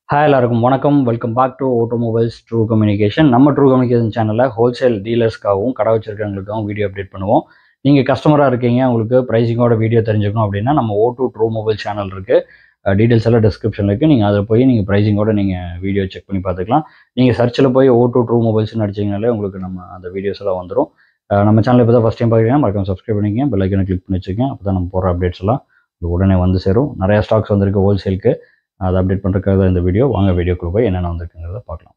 Hi எல்லாருக்கும் வணக்கம் welcome back to automobiles true communication நம்ம ட்ரூ கம்யூனிகேஷன் சேனலில் ஹோல்சேல் டீலர்ஸ்க்காகவும் கடை வச்சிருக்கவங்களுக்காகவும் வீடியோ அப்டேட் பண்ணுவோம் நீங்கள் கஸ்டமராக இருக்கீங்க உங்களுக்கு ப்ரைஸிங்கோட வீடியோ தெரிஞ்சுக்கணும் அப்படின்னா நம்ம O two true mobile channel இருக்குது டீட்டெயில்ஸ் எல்லாம் டிஸ்கிரிப்ஷனில் இருக்குது நீங்கள் அதில் போய் நீங்கள் ப்ரைஸிங்கோட நீங்கள் வீடியோ செக் பண்ணி பார்த்துக்கலாம் நீங்கள் சர்ச்சில் போய் ஓ டூ ட்ரூ மொபைல்ஸ்னு அடிச்சிங்கனாலே உங்களுக்கு நம்ம அந்த வீடியோஸ் எல்லாம் வந்துடும் அஹ் நம்ம சேனல் இப்போ தான் ஃபஸ்ட் டைம் பார்க்குறீங்கன்னா மறக்காம சப்ஸ்கிரைப் பண்ணிக்கங்க பெல் ஐக்கனை கிளிக் பண்ணி வச்சுக்கோங்க அப்போ தான் நம்ம போகிற அப்டேட்ஸ் எல்லாம் உங்களுக்கு உடனே வந்து சேரும் நிறையா ஸ்டாக்ஸ் வந்திருக்கு ஹோல்சேலுக்கு அதை அப்டேட் பண்ணுறதுக்காக தான் இந்த வீடியோ வாங்க வீடியோக்குள்ள போய் என்னென்ன வந்திருக்குங்கிறத பார்க்கலாம்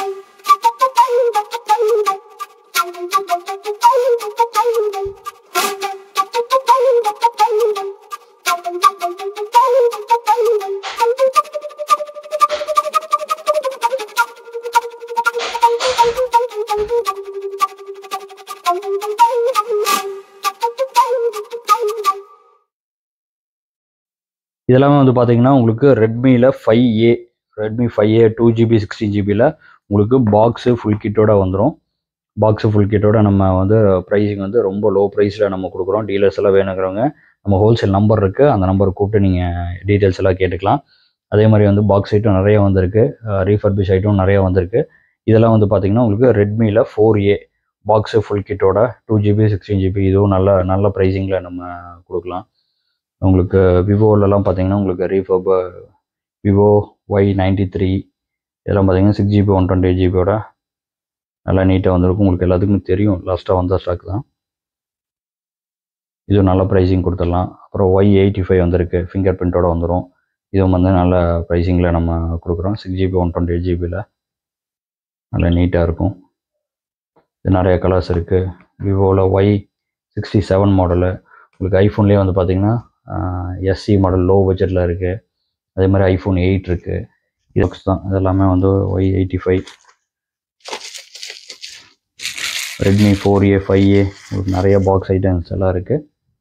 இதெல்லாமே வந்து பார்த்தீங்கன்னா உங்களுக்கு ரெட்மியில் five A Redmi five A two GB sixteen ஜிபியில் உங்களுக்கு பாக்ஸு ஃபுல் கிட்டோட வந்துடும் பாக்ஸு ஃபுல் கிட்டோட நம்ம வந்து ப்ரைஸிங் வந்து ரொம்ப லோ ப்ரைஸில் நம்ம கொடுக்குறோம் டீலர்ஸ் எல்லாம் வேணுங்கிறவங்க நம்ம ஹோல்சேல் நம்பர் இருக்குது அந்த நம்பரை கூப்பிட்டு நீங்கள் டீட்டெயில்ஸ் எல்லாம் கேட்டுக்கலாம் அதே மாதிரி வந்து பாக்ஸ் ஐட்டம் நிறைய வந்திருக்கு ரீஃபர்பிஷ் ஐட்டம் நிறைய வந்திருக்கு இதெல்லாம் வந்து பார்த்தீங்கன்னா உங்களுக்கு ரெட்மியில் ஃபோர் ஏ பாக்ஸு ஃபுல் கிட்டோட டூ ஜிபி சிக்ஸ்டீன் ஜிபி இதுவும் நல்ல நல்ல ப்ரைஸிங்கில் நம்ம கொடுக்கலாம் உங்களுக்கு விவோலலாம் பார்த்தீங்கன்னா உங்களுக்கு refurb Vivo Y ninety three இதெல்லாம் பார்த்தீங்கன்னா சிக்ஸ் ஜிபி ஒன் டுவெண்ட்டி ஜிபியோட நல்லா நீட்டாக வந்திருக்கும் உங்களுக்கு எல்லாத்துக்குமே தெரியும் லாஸ்ட்டாக வந்த ஸ்டாக் தான் இது நல்ல ப்ரைஸிங் கொடுத்துடலாம் அப்புறம் ஒய் எயிட்டி ஃபைவ் வந்திருக்கு ஃபிங்கர் பிரிண்ட்டோட வந்துடும் இதுவும் வந்து நல்ல ப்ரைஸிங்கில் நம்ம கொடுக்குறோம் six GB one twenty eight ஜிபியில் நல்லா நீட்டாக இருக்கும் இது நிறைய கலர்ஸ் இருக்குது விவோவில் ஒய் சிக்ஸ்டி செவன் மாடலு உங்களுக்கு ஐஃபோன்லேயே வந்து பார்த்தீங்கன்னா எஸ்சி மாடல் லோ பட்ஜெட்டில் இருக்குது அதே மாதிரி ஐஃபோன் எயிட் இருக்குது இது தான் இதெல்லாமே வந்து Y eighty five Redmi four A five A உங்களுக்கு நிறைய பாக்ஸ் ஐட்டம்ஸ் எல்லாம் இருக்குது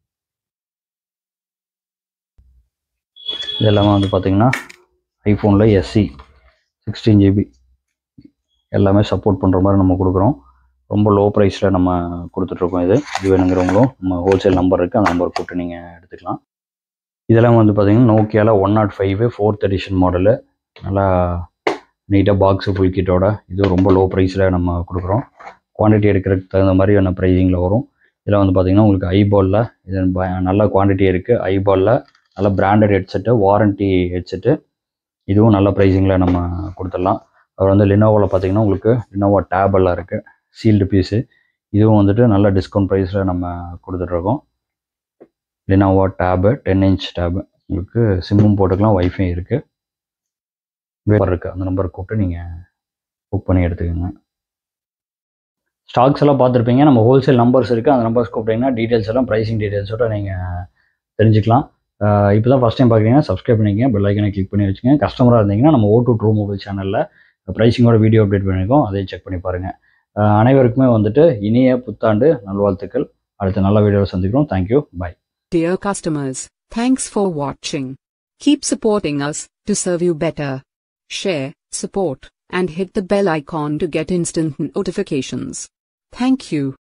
இதெல்லாமே வந்து பார்த்தீங்கன்னா ஐஃபோனில் எஸ்சி சிக்ஸ்டீன் ஜிபி எல்லாமே சப்போர்ட் பண்ணுற மாதிரி நம்ம கொடுக்குறோம் ரொம்ப லோ ப்ரைஸில் நம்ம கொடுத்துட்ருக்கோம் இது இது வேணுங்கிறவங்களும் நம்ம ஹோல்சேல் நம்பர் இருக்குது அந்த நம்பர் கூப்பிட்டு நீங்கள் எடுத்துக்கலாம் இதெல்லாம் வந்து பார்த்தீங்கன்னா நோக்கியாவில் one nought five fourth edition model நல்லா நீட்டாக பாக்ஸு ஃபுல் கிட்டோட இது ரொம்ப லோ ப்ரைஸில் நம்ம கொடுக்குறோம் குவான்டிட்டி எடுக்கிறதுக்கு தகுந்த மாதிரியான ப்ரைஸிங்கில் வரும் இதில் வந்து பார்த்தீங்கன்னா உங்களுக்கு ஐபாலில் இது ப- நல்ல குவான்டிட்டி இருக்குது ஐபாலில் நல்ல பிராண்டட் ஹெட்செட்டு வாரண்ட்டி ஹெட்செட்டு இதுவும் நல்ல ப்ரைஸிங்கில் நம்ம கொடுத்துடலாம் அப்புறம் வந்து லினோவோவில் பார்த்தீங்கன்னா உங்களுக்கு லினோவோ டேப் எல்லாம் இருக்குது சீல்டு பீஸு இதுவும் வந்துட்டு நல்ல டிஸ்கவுண்ட் ப்ரைஸில் நம்ம கொடுத்துட்ருக்கோம் Lenovo tab ten inch tab உங்களுக்கு சிம்மும் போட்டுக்கலாம் வைஃபை இருக்குது நம்பர் இருக்குது அந்த நம்பரை கூப்பிட்டு நீங்கள் புக் பண்ணி எடுத்துக்கோங்க ஸ்டாக்ஸ் எல்லாம் பார்த்துருப்பீங்க நம்ம ஹோல்சேல் நம்பர்ஸ் இருக்குது அந்த நம்பர்ஸ் கூப்பிட்டீங்கன்னா டீட்டெயில்ஸ் எல்லாம் ப்ரைஸிங் டீட்டெயில்ஸோட நீங்கள் தெரிஞ்சுக்கலாம் இப்போ தான் ஃபஸ்ட் டைம் பார்க்குறீங்கன்னா சப்ஸ்கிரைப் பண்ணிக்கங்க பெல் ஐக்கனை கிளிக் பண்ணி வச்சுங்க கஸ்டமராக இருந்தீங்கன்னா நம்ம ஓ டூ ட்ரூ மொபைல் சேனலில் ப்ரைஸிங்கோட வீடியோ அப்டேட் பண்ணியிருக்கோம் அதையும் செக் பண்ணி பாருங்கள் அனைவருக்குமே வந்துட்டு இனிய புத்தாண்டு நல்வாழ்த்துக்கள் அடுத்த நல்ல வீடியோவில் சந்திக்கிறோம் thank you bye Dear customers, thanks for watching. Keep supporting us to serve you better. Share, support, and hit the bell icon to get instant notifications. Thank you.